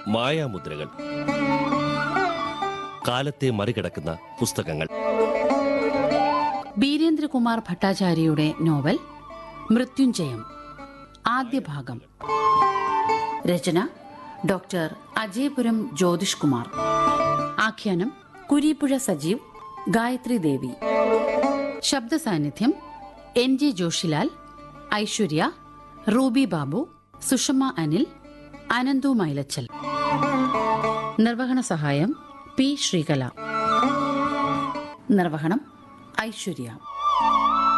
മായാമുദ്രകൾ കാലത്തെ മറികടക്കുന്ന പുസ്തകങ്ങൾ ബീരേന്ദ്രകുമാർ ഭട്ടാചാര്യയുടെ നോവൽ മൃത്യുഞ്ജയം ആദ്യ ഭാഗം രചന ഡോക്ടർ അജയപുരം ജ്യോതിഷ് കുമാർ ആഖ്യാനം കുരീപ്പുഴ സജീവ് ഗായത്രി ദേവി ശബ്ദ സാന്നിധ്യം N J Joshilal Aishwarya Ruby Babu Sushama Anil Ananthu Mylachal നിർവഹണ സഹായം പി ശ്രീകല നിർവഹണം ഐശ്വര്യ